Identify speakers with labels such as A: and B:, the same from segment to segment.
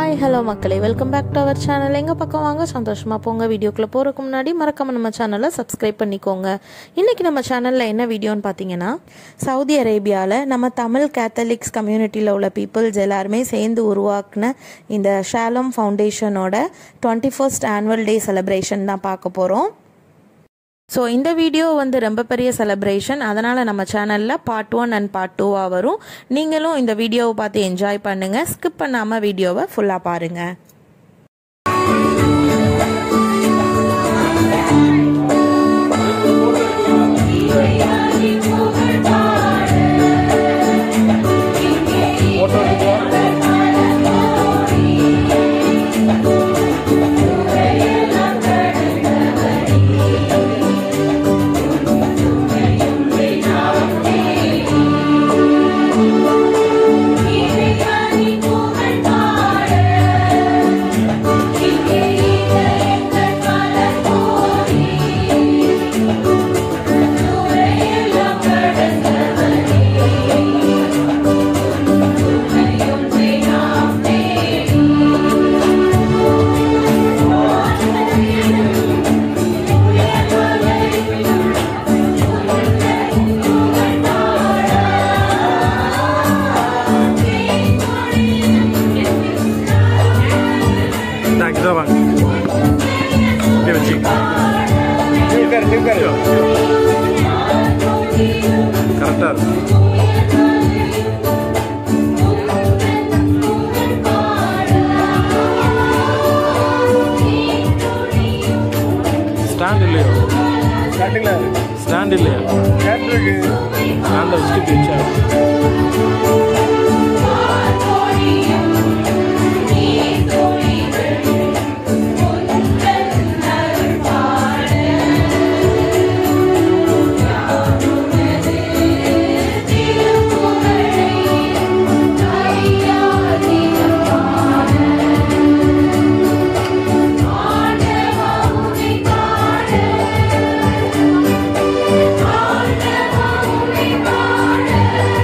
A: Hi hello மக்களே welcome back to our channel எங்கள் பக்கம் வாங்க சந்தோஷமாக போங்க வீடியோக்குள்ளே போகிறதுக்கு முன்னாடி மறக்காம நம்ம சேனலை சப்ஸ்கிரைப் பண்ணிக்கோங்க இன்றைக்கி நம்ம சேனலில் என்ன வீடியோன்னு பார்த்தீங்கன்னா சவுதி அரேபியாவில் நம்ம தமிழ் கேத்தலிக்ஸ் கம்யூனிட்டியில் உள்ள பீப்புள்ஸ் எல்லாருமே சேர்ந்து உருவாக்குன இந்த ஷாலம் ஃபவுண்டேஷனோட twenty first annual day celebration தான் பார்க்க போகிறோம் ஸோ இந்த வீடியோ வந்து ரொம்ப பெரிய செலிப்ரேஷன் அதனால் நம்ம சேனலில் பார்ட் ஒன் அண்ட் பார்ட் டூவாக வரும் நீங்களும் இந்த வீடியோவை பார்த்து என்ஜாய் பண்ணுங்கள் ஸ்கிப் பண்ணாமல் வீடியோவை ஃபுல்லாக பாருங்கள்
B: Tak, zobacz. Piłci.
C: Piłkar, piłkar.
B: Karakter. Stand இல்லையோ
C: ஸ்டார்டிங்ல
B: ஸ்டாண்ட் இல்லையா
C: கேட் இருக்கு
B: ஸ்டாண்டை வச்சுட்டு பிச்சா
D: ஆண்டவா உம்மை காண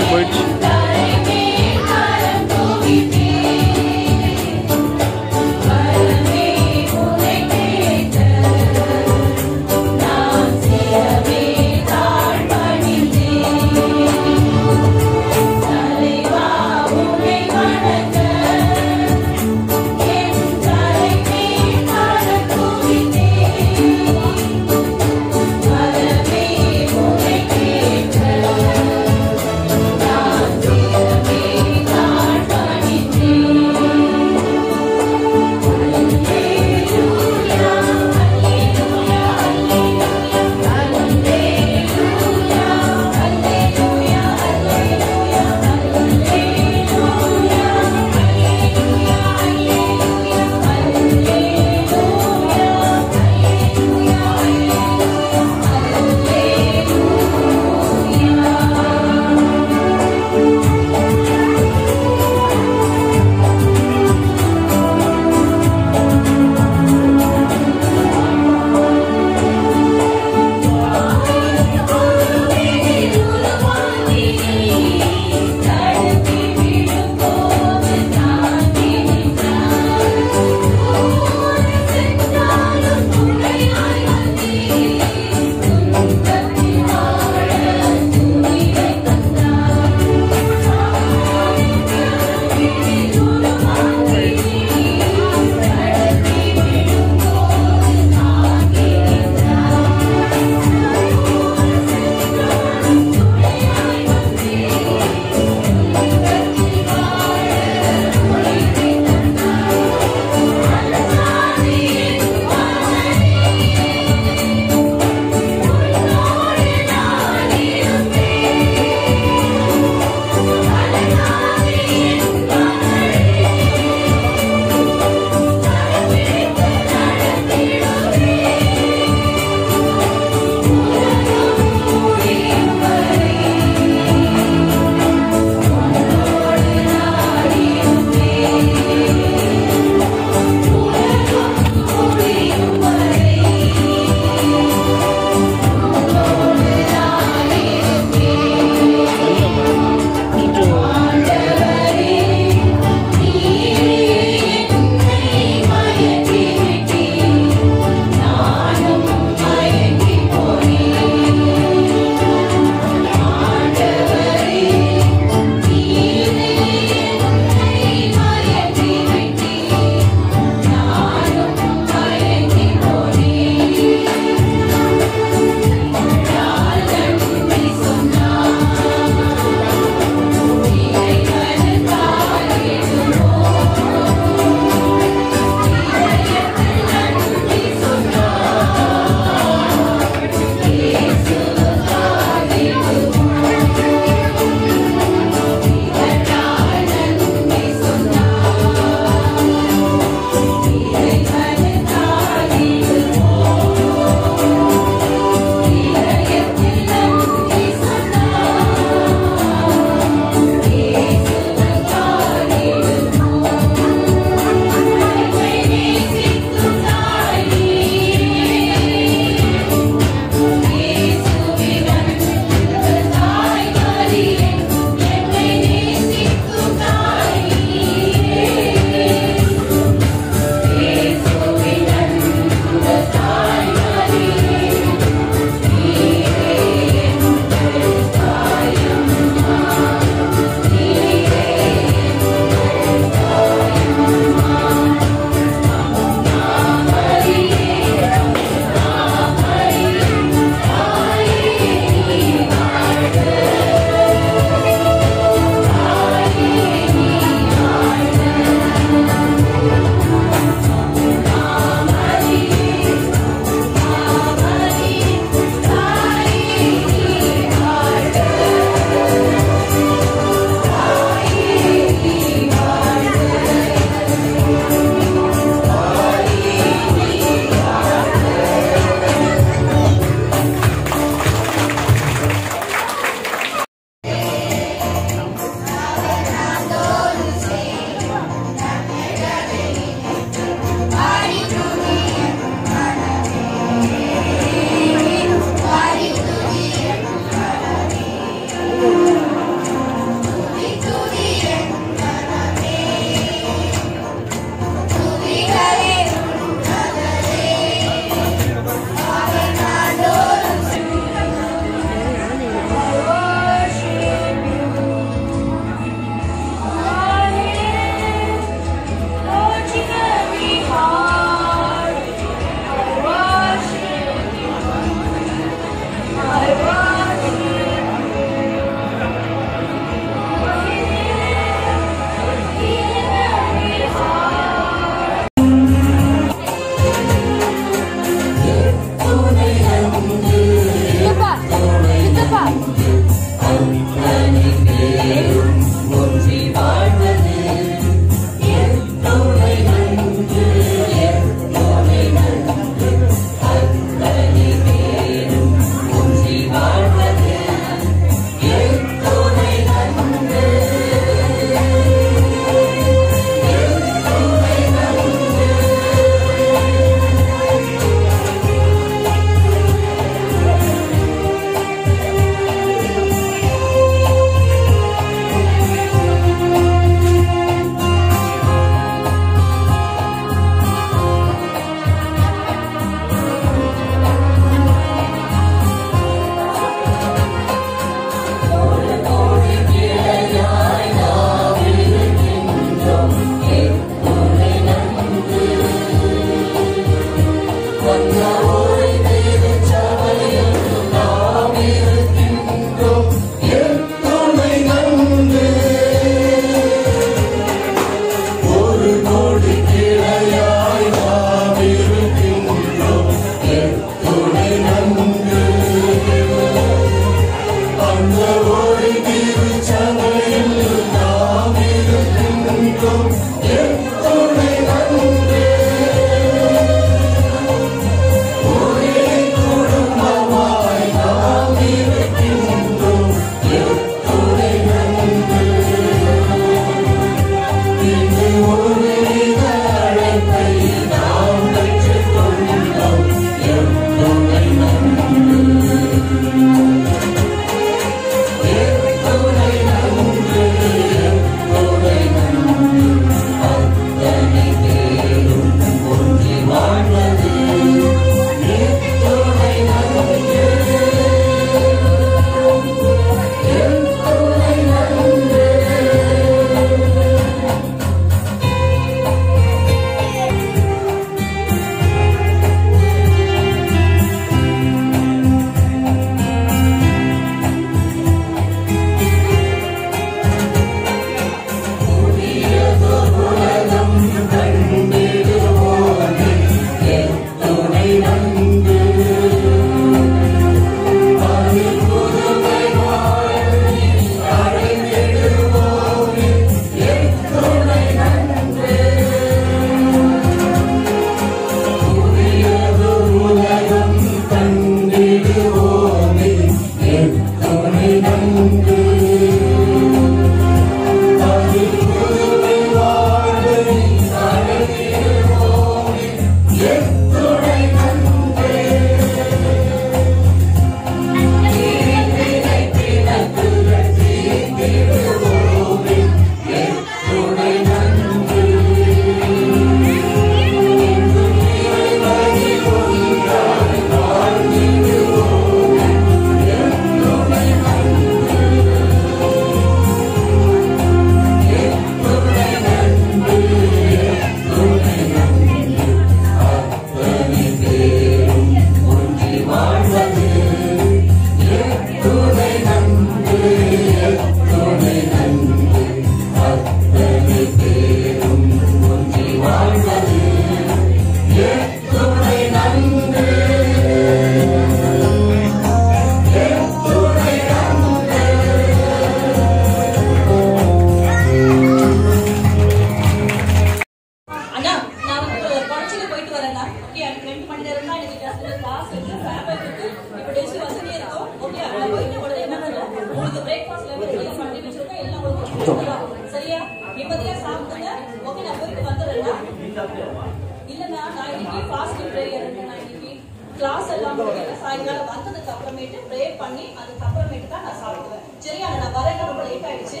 D: ஓகே எனக்கு ரெண்டு மணி நேரம் தான் எனக்கு ஜஸ்ட் கிளாஸ் இருக்கு ஃபேபர் இருக்கு இப்போ டெஸ்ட் வசதி இருக்கும் ஓகே நான் போயிட்டு உடனே என்ன பண்ணுறேன் உங்களுக்கு பிரேக்ஃபாஸ்ட்ல இருந்து எல்லாம் பண்ணி வச்சிருக்கேன் எல்லாம் உங்களுக்கு கொடுத்துருவேன். சரியா நிம்மதியா சாப்பிடுங்க ஓகே நான் போயிட்டு வந்துடுறேன் இல்லைண்ணா நான் இன்னைக்கு ஃபாஸ்டிங் ப்ரேயர் இருக்கு நான் இன்னைக்கு கிளாஸ் எல்லாம் முடியல சாயங்காலம் வந்ததுக்கு அப்புறமேட்டு ப்ரே பண்ணி அதுக்கப்புறமேட்டு தான் நான் சாப்பிடுவேன் சரியா நான் வரேன் ரொம்ப லேட் ஆயிடுச்சு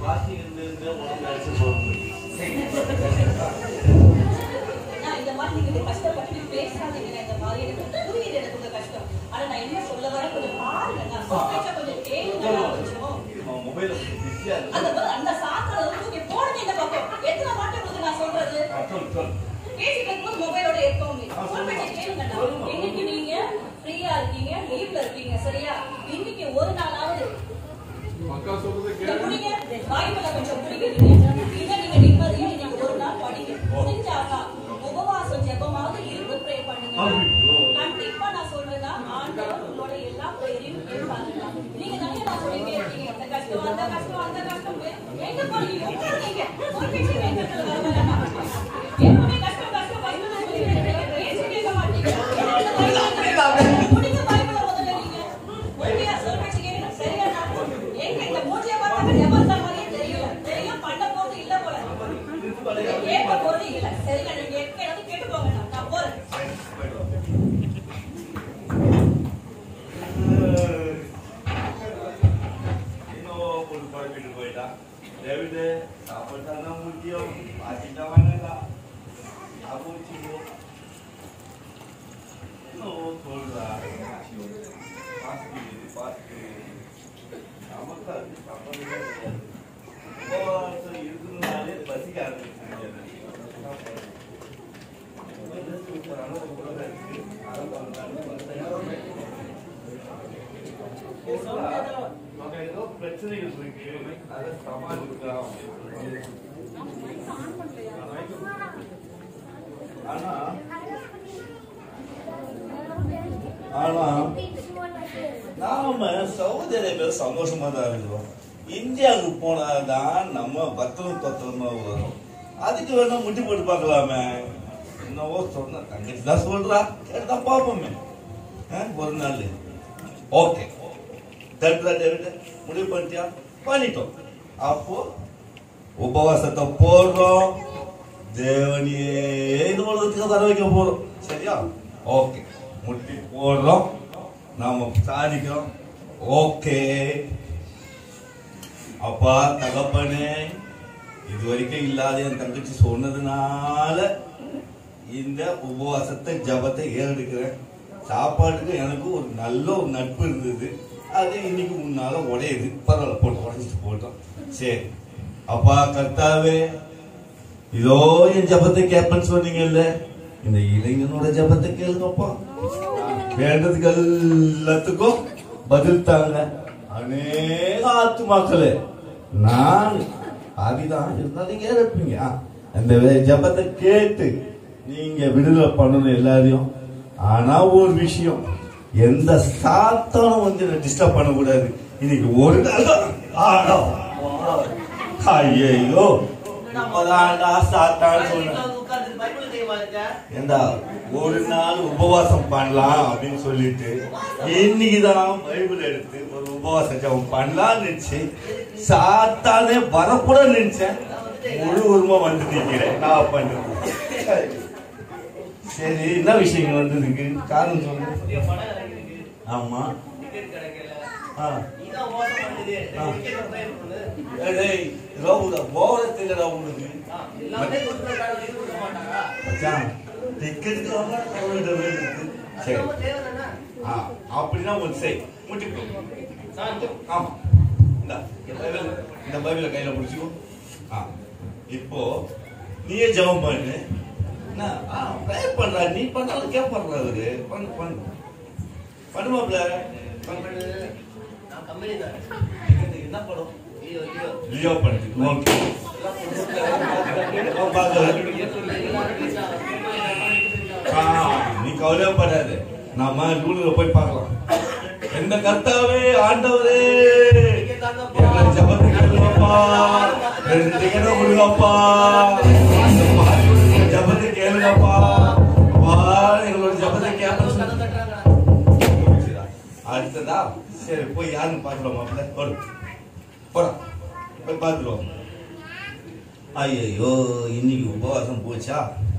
D: நான் இந்த மாதிரி நீங்க கஷ்டப்பட்டு பேசாதீங்க இந்த மாதிரி எனக்கு புரியுது எனக்கு உங்க கஷ்டம் ஆனா நான் என்ன சொல்ல வரேன் கொஞ்சம் பாருங்க நான் சொல்றத கொஞ்சம் கேளுங்க நான் கொஞ்சம் அந்த மாதிரி அந்த சாத்திரம் தூக்கி போடுங்க இந்த பக்கம் எத்தனை வாட்டி உங்களுக்கு நான் சொல்றது பேசிட்டு இருக்கும்போது மொபைலோட இருக்கவும் ஃபோன் பண்ணி கேளுங்க இன்னைக்கு நீங்க ஃப்ரீயா இருக்கீங்க லீவ்ல இருக்கீங்க சரியா இன்னைக்கு ஒரு நாளாவது இதை புடிங்க. பைபிளை கொஞ்சம் புடிக்கிறீங்க. இதை நீங்க நிம்மதியா இன்னைக்கு ஒரு நாள் படிங்க. முடிஞ்சாக்கா உபவாசம் ஜெபமாவது இருந்து pray பண்ணுங்க. கண்டிப்பா நான் சொல்றேன்னா, ஆண்டவர் உங்களோட எல்லா prayer-ஐயும் கேட்பாருங்க. நீங்க தானே நான் சொல்லிட்டே இருக்கீங்க. இந்த கஷ்டம், அந்த கஷ்டம், அந்த கஷ்டம். எங்க போறீங்க? உட்காருங்க. ஒரு நிமிஷம் எங்க இடத்துல வர வேணாமா? எப்பவுமே கஷ்டம், கஷ்டம், பைபிள்ல சொல்லிட்டே இருக்கீங்க. பேச்சு கேட்க மாட்டீங்க. எனக்கு பைபிள் புடிங்க பைபிளை முதல்ல நீங்க. உண்மையா சொல்றேன் கேளுங்க. சரியா நான் எங்க இந்த மூஞ்சிய பார்த்தாக்க ஜெபம் மாதிரியே தெரியல. தெரியும் பண்ண போறது இல்ல போல. கேட்க போறது இல்ல. சரிங்க நீங்க எங்க இடத்துல கேட்டு போங்க நான். நான் போறேன்.
E: இன்னும் ஒரு குழப்பிட்டு போயிட்டா டேவிடு சாப்பிட்டானா முக்கியம் பாத்திட்டா வாங்கடா ஞாபகம் வச்சுக்கோ இன்னும் சொல்றா பாஸ்தி பாஸ்தி நமக்கு அது சாப்பாடு உபவாசம் இருக்குனாலே பசிக்க ஆரம்பிச்சு அங்க ஏதோ பிரச்சனைகள் இருக்கு அதை சமாளிக்கலாம் ஆனா ஆனா நாம சவுதி அரேபியா சந்தோஷமா தான் இருக்கிறோம் இந்தியாவுக்கு போனாதான் நம்ம பத்திரம் பத்திரமா வரும் அதுக்கு வேணா முட்டி போட்டு பார்க்கலாமே என்னவோ சொன்ன தங்கச்சி தான் சொல்றா கேட்டா பாப்போமே ஆ, ஒரு நாள் ஓகே தட்டுறா டேவிட் முடிவு பண்ணிட்டியா பண்ணிட்டோம் அப்போ உபவாசத்தை போடுறோம் தேவனியே இது உலகத்துக்கு வர வைக்க போறோம் சரியா ஓகே முட்டி போடுறோம் நாம சாதிக்கிறோம் ஓகே அப்பா தகப்பனே இது வரைக்கும் இல்லாத என் தங்கச்சி சொன்னதுனால இந்த உபவாசத்தை ஜபத்தை ஏறெடுக்கிறேன் சாப்பாட்டுக்கு எனக்கு ஒரு நல்ல ஒரு நட்பு இருந்தது அது இன்னைக்கு முன்னால உடையுது பரவாயில்ல போட்டு உடைச்சிட்டு போட்டோம் சரி அப்பா கர்த்தாவே இதோ என் ஜபத்தை கேட்பேன்னு சொன்னீங்கல்ல இந்த இளைஞனோட ஜபத்தை கேளுங்கப்பா வேண்டதுக்கு எல்லாத்துக்கும் பதில் தாங்க அநேக ஆத்துமாக்களே நான் ஆதிதான் இருந்தாலும் நீங்க இருப்பீங்க ஆ, அந்த வே- ஜபத்தை கேட்டு நீங்க விடுதலை பண்ணணும் எல்லாரையும் ஆனா ஒரு விஷயம் எந்த சாத்தானும் வந்து டிஸ்டர்ப் பண்ணக்கூடாது இன்னைக்கு ஒரு நாள் தான். ஆடா, வா. ஐயையோ இப்பதான்டா சாத்தான் சொன்னேன் ஏண்டா ஒரு நாள் உபவாசம் பண்ணலாம் அப்படின்னு சொல்லிட்டு இன்னைக்கு தான் பைபிள் எடுத்து ஒரு உபவாச ஜபம் பண்ணலாம்னு நினைச்சு சாத்தானே வரக்கூட நினைச்சேன் முழு உருமா வந்து நிக்கிறேன் நான் பண்றது சரி என்ன விஷயங்கள் வந்ததுக்கு காரணம் சொல்லு ஆமா ஆ. ஆ. ஏய், டேய், ரவுடா, போறது இல்லடா உனக்கு மச்சான், டிக்கெட்டுக்கு வாங்க, ரவுடா வேணுக்கு. சரி ஆ, அப்படின்னா ஒன்று செய் முட்டி போடு. ஆமா இந்தா, இந்த பைபிள் இந்த பைபிளை கையில பிடிச்சிக்கோ ஆ இப்போ நீயே ஜெபம் பண்ணு என்ன ஆ ப்ரேயர் பண்றா நீ பண்ணாலும் கேட்படுறா அவரு பண்ணு பண்ணு பண்ணுமாப்ல என்ன படம் லியோ பண்ணுது ஓகே ஆ, நீ கவலைப்படாத நாம லூலுல போய் பார்க்கலாம் எந்த கர்த்தாவே ஆண்டவரே எங்களை ஜெபத்தை கேளுங்கப்பா ரெண்டு இடம் கொடுங்கப்பா ஜபத்தை கேளுங்கப்பா வா அடுத்ததா சரி போய் யாருன்னு பார்க்கலாம் மாப்பிள்ள போடு போடா போய் பார்த்துருவோம் ஐயோ இன்னைக்கு உபவாசம் போச்சா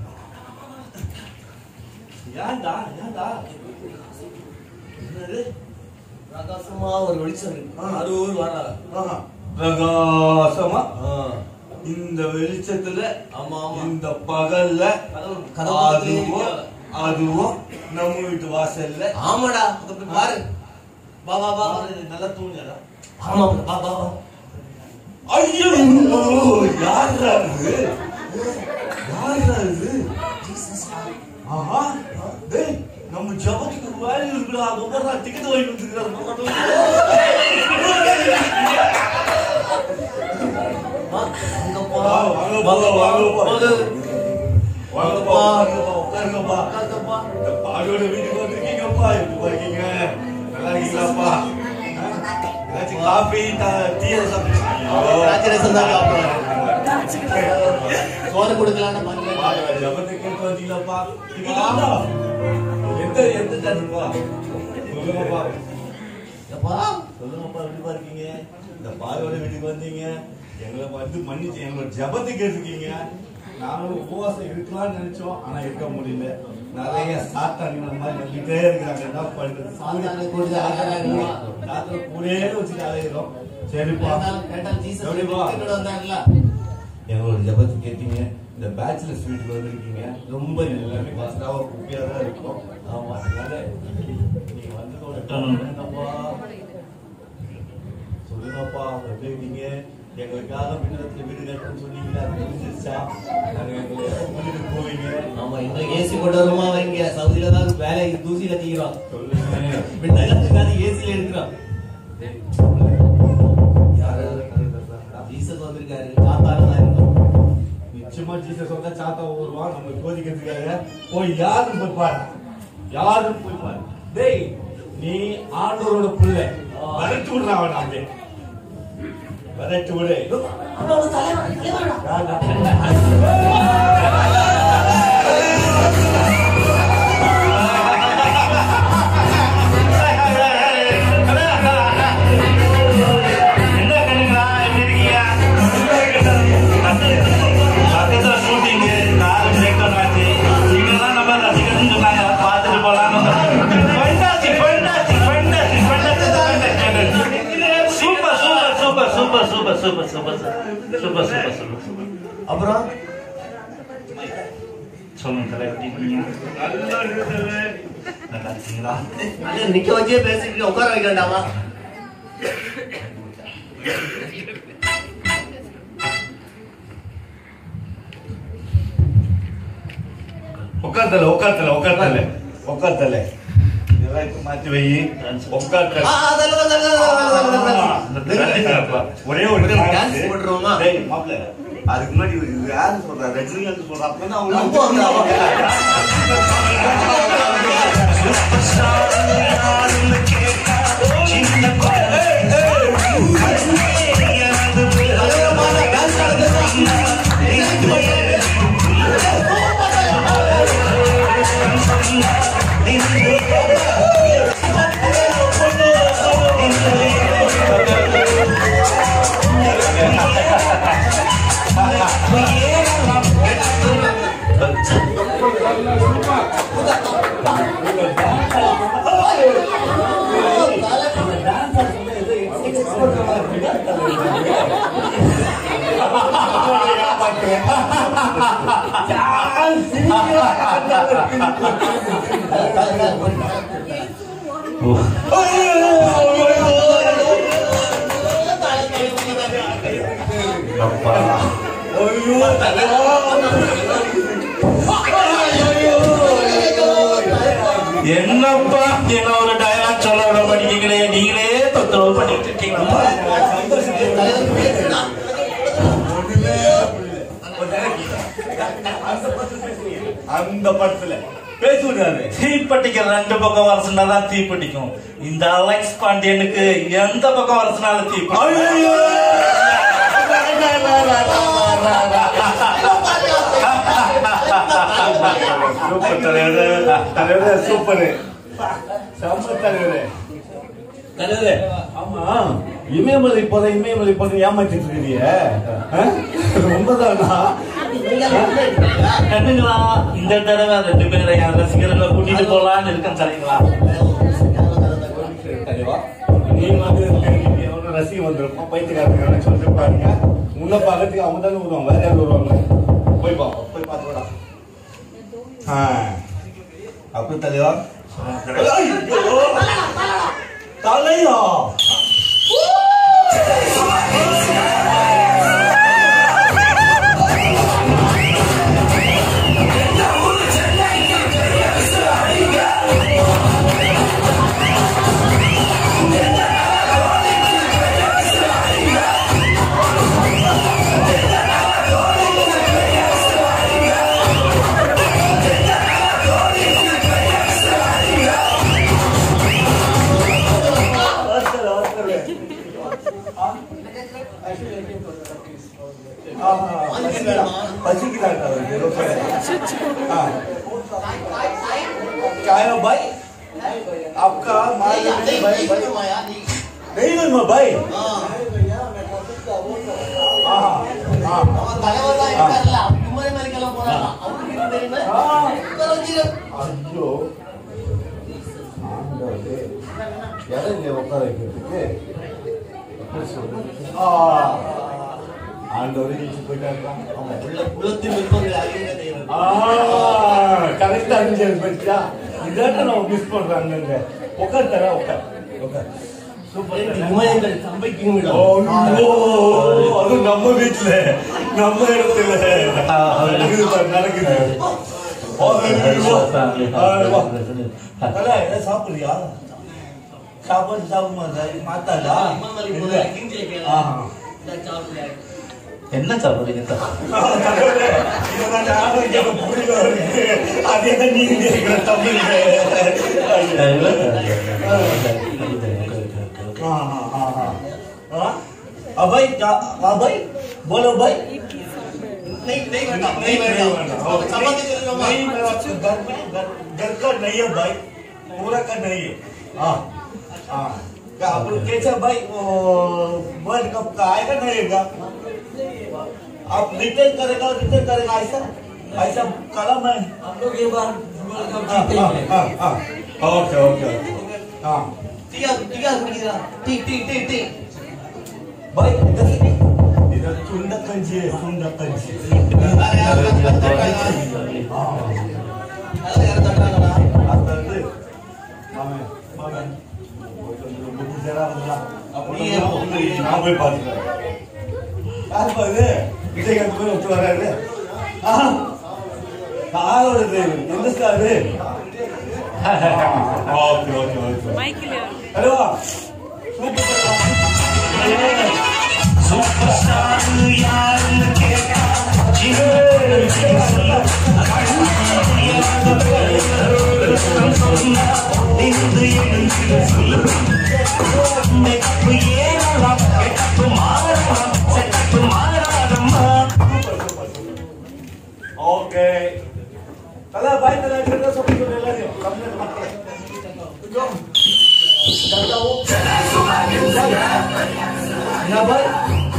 E: ஏன்டா ஏன்டா என்னது
F: பிரகாசமா ஒரு வெளிச்சம் இருக்கு அது ஒரு வர
E: ஆஹா. பிரகாசமா
F: ஆ.
E: இந்த வெளிச்சத்துல
F: ஆமா ஆமா
E: இந்த பகல்ல
F: கதவு கதவு
E: அதுவும் அதுவும் நம்ம வீட்டு வாசல்ல
F: ஆமாடா அங்க போய் பாரு வா வா வா
E: நல்லா தூங்குறா
F: ஆமா வா வா வா
E: ஐயோ யாரா இது யாரா இது ஆஹா டேய் நம்ம ஜபத்துக்கு வேலை இருக்குடா அது ஒரு டிக்கெட் வாங்கி வந்துருக்காரு
F: வா, அங்க போ
E: வா, வாங்க போ, வாங்க போ.
F: போது.
E: வாங்கப்பா வாங்கப்பா உட்காருங்கப்பா
F: உட்காருங்கப்பா.
E: இந்த பாடியோட வீட்டுக்கு வந்திருக்கீங்கப்பா எப்படி இருக்கீங்க நல்லா இருக்கீங்களாப்பா ஏதாச்சும் காபி டீ
F: திராட்சை ரசம் தான் சாப்பிடுவேன். சோறு கொடுக்கலான்னு பண்ணேன்.
E: ஜபத்துக்கு கேட்டு வந்தீங்களாப்பா இருக்கீங்களா? எந்த எந்த சர்ச்சுப்பா சொல்லுங்கப்பா
F: எப்பா?
E: சொல்லுங்கப்பா எப்படிப்பா இருக்கீங்க இந்த பாயோட வீட்டுக்கு வந்தீங்க எங்களை வந்து மன்னிச்சு எங்களோட ஜபத்துக்கு இருக்கீங்க நாங்களும் உபவாசம் இருக்கலாம்னு நினைச்சோம் ஆனா இருக்க முடியல நிறைய சாத்தான் இந்த மாதிரி வந்துட்டே இருக்கிறாங்க என்ன பண்றது
F: சாத்தானை கூட்டிட்டு அலைகிறாங்க.
E: ராத்திரி கூடயே வச்சுட்டு அலைகிறோம் சரிப்பா
F: கேட்டால் கேட்டால் ஜீசஸ்
E: எப்படிப்பா?
F: வீட்டுக்கு வந்தாங்கல்ல?
E: எங்களோட ஜபத்து கேட்டீங்க இந்த பேச்சுலர்ஸ் வீட்டுக்கு வந்திருக்கீங்க ரொம்ப எல்லாமே பாஸ்டாவா குப்பியா தான் இருக்கும் ஆமா அதனால நீங்க வந்ததோட என்னப்பா சொல்லுங்கப்பா எப்படி இருக்கீங்க எங்களுக்காக பின்னத்துல வீடு கட்டணும்னு சொன்னீங்களா அது முடிஞ்சிருச்சா நாங்க எங்களை எப்ப வீட்டுக்கு போவீங்க
F: ஆமா இன்னும் ஏசி கொண்டு வருமா வைங்க சவுதியில தான் வேலை தூசியில தீக்கிறோம்
E: சொல்லுங்க
F: பின்னாடி ஏசில இருக்கிறோம்
E: யாரு கதை தர்றாங்களா?
F: ஜீசஸ் வந்திருக்காரு காத்தால தான் இருக்கும்
E: நிச்சயமா ஜீசஸ் வந்தா சாத்தா வருவான் நம்ம சோதிக்கிறதுக்காக போய் யாரும் போய் பாரு யாரும் போய் பாரு டேய் நீ ஆண்டவரோட புள்ள வரட்டு விடுறா அவன் அப்படியே வரட்டு விடு
G: என்ன கண்ணுங்களா எப்படி இருக்கீங்க சத்தியத்துல ஷூட்டிங்கு கால் பிரேக் டவுன் ஆச்சு இங்கெல்லாம் நம்ம ரசிகர்னு சொன்னாங்க பார்த்துட்டு போலாம்னு fantastic fantastic fantastic fantastic super super super super super super super super super super super
F: அப்புறம்
G: சொல்லுங்க தலை எப்படி இருக்கீங்க
E: நல்லா இருக்குது
G: நல்லா இருக்கீங்களா
F: அது நிக்க வச்சே பேசிட்டு உட்கார வைக்க வேண்டாமா
E: உட்கார்த்தல உட்கார்த்தல உட்கார்த்தல உட்கார்த்தல இதெல்லாம் இப்ப மாத்தி வை உட்கார்த்தல
F: ஆ, அதெல்லாம், அதெல்லாம், அதெல்லாம், அதெல்லாம்.
E: ஒரே ஒரு
F: ஒரே ஒரு
E: dance.
F: dance போட்டுருவோமா?
E: டேய், மாப்பிள்ளை, அதுக்கு முன்னாடி இது யாரு சொல்றா ரஜினிகாந்த் சொல்றா அப்படின்னா அவங்க
F: அப்போ அவங்க அவங்க
G: என்னப்பா என்ன ஒரு டயலாக் சொல்ல விட மாட்டீங்களே நீங்களே தொந்தரவு பண்ணிட்டு இருக்கீங்களா
E: அந்த படத்துல பேசி விடாது
G: தீப்பெட்டிக்கு ரெண்டு பக்கம் வரசுனா தான் தீப்பெட்டிக்கும் இந்த அலெக்ஸ் பாண்டியனுக்கு எந்த பக்கம் வரசுனாலும் தீப்பெட்டிக்கும்
E: சூப்பர் தலைவரே தலைவரே சூப்பர் செம்ம தலைவரே தலைவரே ஆமா இமயமலை போத இமயமலை போத ஏமாத்திட்டு இருக்கிறீங்க உண்மைதானா
G: கண்ணுங்களா இந்த தடவை ரெண்டு பேரை என் ரசிகர்களை கூட்டிட்டு போலான்னு இருக்கேன் சரிங்களா
E: தலைவா நீ வந்து தெரிஞ்சுட்டு எவ்வளவு ரசிகம் வந்திருக்கும் பைத்தியக்காரங்க சொல்லிட்டு பாருங்க முன்ன பார்க்கறதுக்கு அவங்க தானே வருவாங்க வேற யாரும் வருவாங்க போய் பா போய் பார்த்து வாடா ஆ அப்புறம் தலைவா ஐயோ! தலையா வாசல், வாசல். ஆ, பசிக்குதாங்க அவருக்கு ரொம்ப. ஆ. क्या है भाई आपका माल नहीं भाई भाई नहीं ना भाई हाँ हाँ ஐயோ ஆண்டவரே யாரும் இங்க உட்கார வைக்கிறதுக்கு எப்படி சொல்றது? ஆ, ஆண்டவரே நீச்சு போயிட்டாங்க கரெக்டா இருந்துச்சு பச்சா இதாட்ட நம்ம மிஸ் பண்றாங்க உட்கார் தர உட்கார் உட்கார் சூப்பர் ஐயோ, அது நம்ம வீட்டுல நம்ம இடத்துல நடக்குது பாரு, நடக்குது ஐயோ. ஐயோ. தல, என்ன சாப்பிடுறியா சாப்பாடு சாப்பிட மாட்டா மாத்தாடா இல்ல. ஆ.
G: என்ன சாப்பிடுறீங்க
E: கடவுளே, இதெல்லாம் நானும் இங்க புரியல இருக்கு. அதே தான் நீங்க கேட்கிற தமிழ்ல. ஐயோ. हाँ, हाँ, हाँ, हाँ। हाँ? अब भाई क्या हाँ भाई बोलो भाई नहीं नहीं बेटा नहीं नहीं नहीं मेरा घर में घर घर का नहीं है भाई पूरा का नहीं है हाँ हाँ क्या आप लोग कैसे भाई वो वर्ल्ड कप का आएगा नहीं आएगा आप रिटर्न करेगा रिटर्न करेगा ऐसा ऐसा कलम है हम लोग ये बार हाँ हाँ हाँ ओके ओके हाँ भाई इधर इधर सुंदर कंजी है सुंदर कंजी அதாவது மாமே மாமே புத்தி சேரா வந்தா அப்புறம் நான் போய் பார்த்துக்கிறேன் யார் பாரு விஜயகாந்த் போய் ஒத்து வராரு காரோட டிரைவர் எந்த star okay okay okay hello super okay தலா பாய் தலா கிட்ட சொல்லி சொல்லி எல்லாரையும் கம்ப்ளீட் மக்களே என்ன பாய்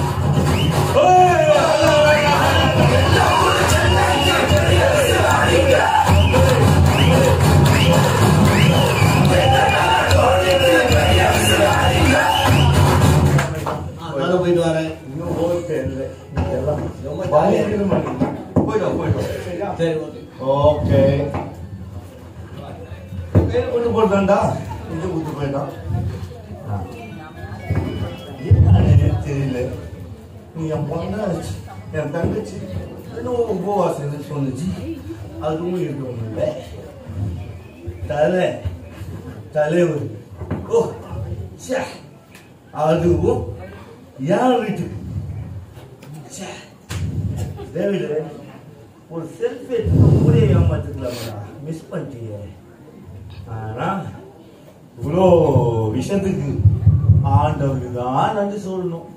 F: நானும் போயிட்டு வரேன்
E: இன்னும் ஓகே இல்லை இதெல்லாம் பயங்கர மாட்டேங்குது போயிடும் போயிடும் சரியா
F: சரி ஓகே
E: ஓகே பேர் கொண்டு போட்டான்டா இது குத்து போயிட்டான் என்னன்னு தெரியல நீ என் பொண்ணாச்சு என் தங்கச்சி இன்னும் உபவாசம் சொன்னுச்சு அதுவும் இருக்கணும் இல்லை தலை தலைவர் ஓ ச்சே அதுவும் என் வீட்டுக்கு ச்சே டேவிடு ஒரு செல்ஃபி எடுத்து கூட ஏமாத்துக்கலாமா மிஸ் பண்ணிட்டியே ஆனா இவ்வளோ விஷயத்துக்கு ஆண்டவருக்கு தான் நன்றி சொல்லணும்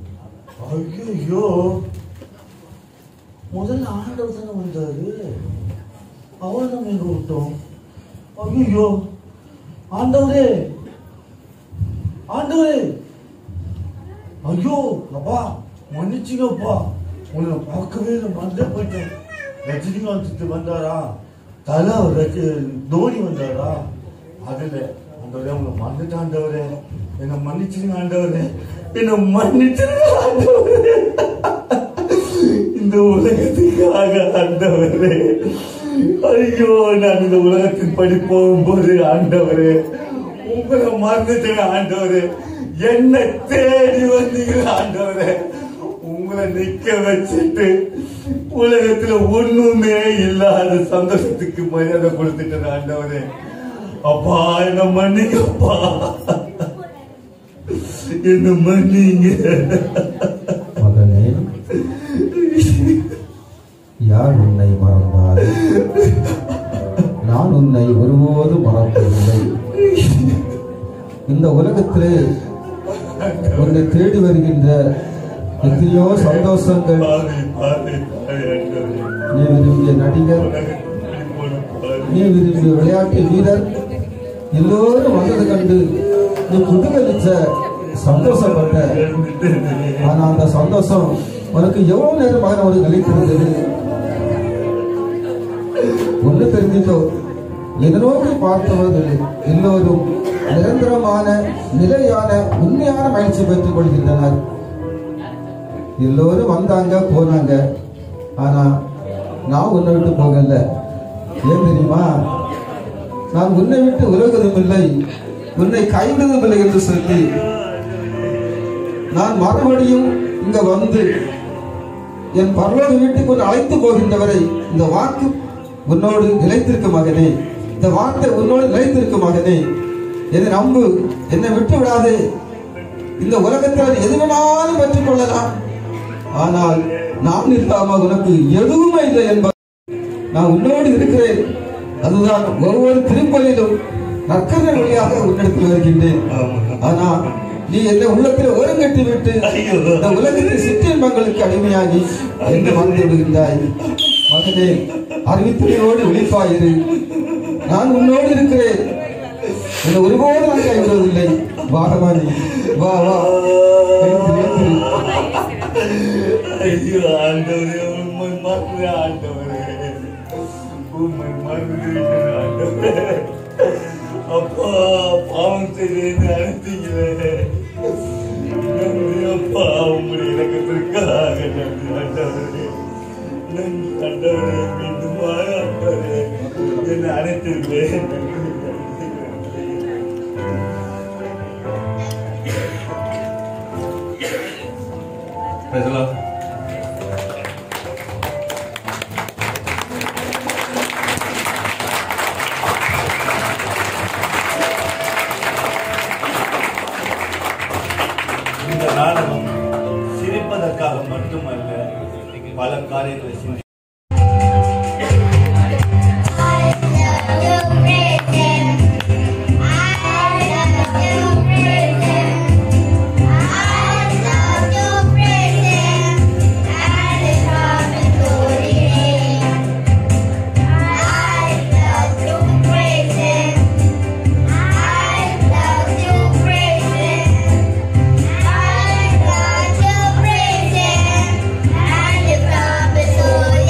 E: ஐயோ முதல்ல ஆண்டவர் தானே வந்தாரு
H: அவளை நம்ம எங்க விட்டோம் ஐயோ ஆண்டவரே ஆண்டவரே ஐயோ அப்பா மன்னிச்சுங்கப்பா உன்னை பார்க்கவே இல்லை மறந்தே போயிட்டேன் ரஜினிகாந்த் வந்தாரா தலை ரஜ- தோனி வந்தாரா அதுல ஆண்டவரே உங்களை மறந்துட்டு ஆண்டவரே என்னை மன்னிச்சிருங்க ஆண்டவரே என்னை மன்னிச்சிருங்க ஆண்டவரே இந்த உலகத்துக்காக ஆண்டவரே ஐயோ நான் இந்த உலகத்தின் படி போகும்போது ஆண்டவரே உங்களை மறந்துட்டேன் ஆண்டவரே என்ன தேடி வந்தீங்க ஆண்டவரே உங்களை நிக்க வச்சுட்டு உலகத்துல ஒண்ணுமே இல்லாத சந்தோஷத்துக்கு மரியாதை கொடுத்துட்டேன் ஆண்டவரே அப்பா என்ன மன்னிங்கப்பா என்ன மன்னிங்க
I: மகனே யார் உன்னை மறந்தார் நான் உன்னை ஒருபோதும் மறப்பதில்லை இந்த உலகத்திலே உன்னை தேடி வருகின்ற எத்தனையோ சந்தோஷங்கள்
H: பாவி, பாவி, பாவி, ஆண்டவரே.
I: நீ விரும்பிய நடிகர்
H: உலகத்தில் போன பாவி.
I: நீ விரும்பிய விளையாட்டு வீரர் எல்லோரும் வந்தது கண்டு நீ குதூகலிச்ச சந்தோஷப்பட்ட ஆனா அந்த சந்தோஷம் உனக்கு எவ்வளவு நேரமாக உனக்கு நிலைத்திருந்தது ஒண்ணு தெரிஞ்சுக்கோ எதை நோக்கி பார்த்தவர்கள் எல்லோரும் நிரந்தரமான நிலையான உண்மையான மகிழ்ச்சி பெற்றுக் கொள்கின்றனர் எல்லோரும் வந்தாங்க போனாங்க ஆனா நான் உன்னை விட்டு போகல ஏன் தெரியுமா நான் உன்னை விட்டு உலகுவதும் இல்லை உன்னை கைவிடுவதும் இல்லை என்று சொல்லி நான் மறுபடியும் இங்க வந்து என் பரலோக வீட்டுக்கு உன்னை அழைத்து போகின்றவரை இந்த வாக்கு உன்னோடு நிலைத்திருக்கும் மகனே இந்த வார்த்தை உன்னோடு நிலைத்திருக்கும் மகனே என்னை நம்பு என்னை விட்டு விடாதே இந்த உலகத்தில் எது வேணாலும் பெற்றுக் கொள்ளலாம் ஆனால் நான் இல்லாமல் உனக்கு எதுவுமே இல்லை என்பது நான் உன்னோடு இருக்கிறேன் அதுதான் ஒவ்வொரு திருப்பலிலும் நற்கரை வழியாக உன்னிடத்தில் வருகின்றேன் ஆனா நீ என்னை உள்ளத்தில் ஓரங்கட்டி விட்டு இந்த உலகத்தின் சிற்றின்பங்களுக்கு அடிமையாகி என்ன வந்து விடுகின்றாய் மகனே அறிவித்துறையோடு விழிப்பாயிரு நான் உன்னோடு இருக்கிறேன் என்னை ஒருபோதும் நான் கைவிடுவதில்லை வா மகனே வா வா எழுந்திரு, எழுந்திரு.
H: ஐயோ ஆண்டவரே உண்மை மறந்து ஆண்டவரே உண்மை மறந்து ஆண்டவரே அப்பா பாவம் செய்தேன்னு அனுப்பிங்களே நன்றி அப்பா உங்களுடைய இலக்கத்திற்காக நன்றி ஆண்டவரே நன்றி ஆண்டவரே மீண்டும் வாங்க ஆண்டவரே என்னை அழைத்தீர்களே நன்றி நன்றி நன்றி
B: பேசலாம்
E: இந்த நாடகம் சிரிப்பதற்காக மட்டுமல்ல பல காரியங்களை சிந்தி
J: I love you, praise Him, and the promise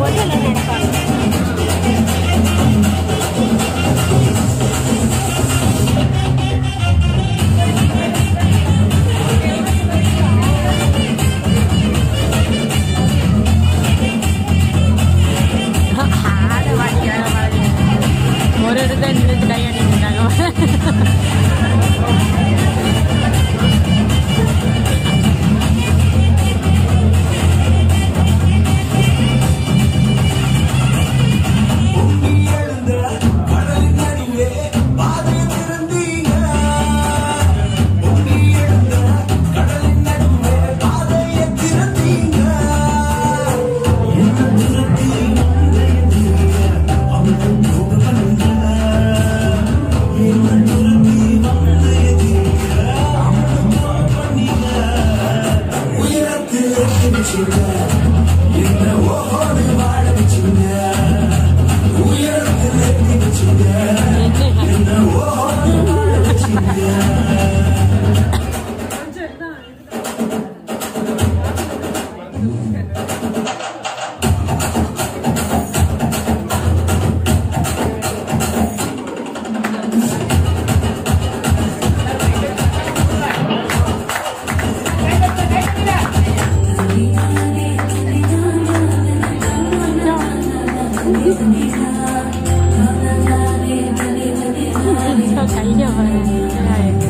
J: போது எல்லாம் நடப்பாங்க ஆட மாட்டேங்கிறாங்க பாருங்க. ஒரு இடத்துல நின்று கையாடிட்டு கையை பாருங்க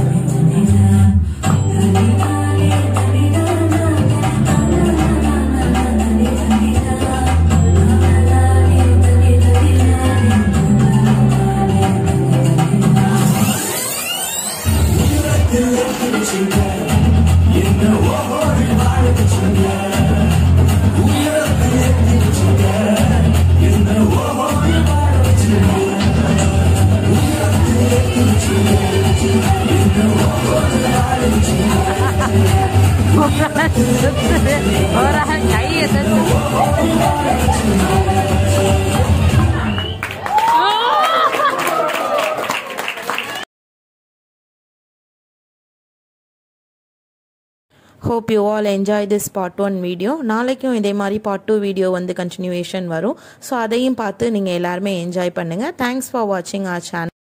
J: ஒரு ஆள் கையை தட்டு
A: hope you all enjoy this part one video நாளைக்கும் இதே மாதிரி பார்ட் டூ வீடியோ வந்து கண்டினியூவேஷன் வரும் ஸோ அதையும் பார்த்து நீங்கள் எல்லாருமே என்ஜாய் பண்ணுங்கள் தேங்க்ஸ் ஃபார் வாட்சிங் ஆர் சேனல்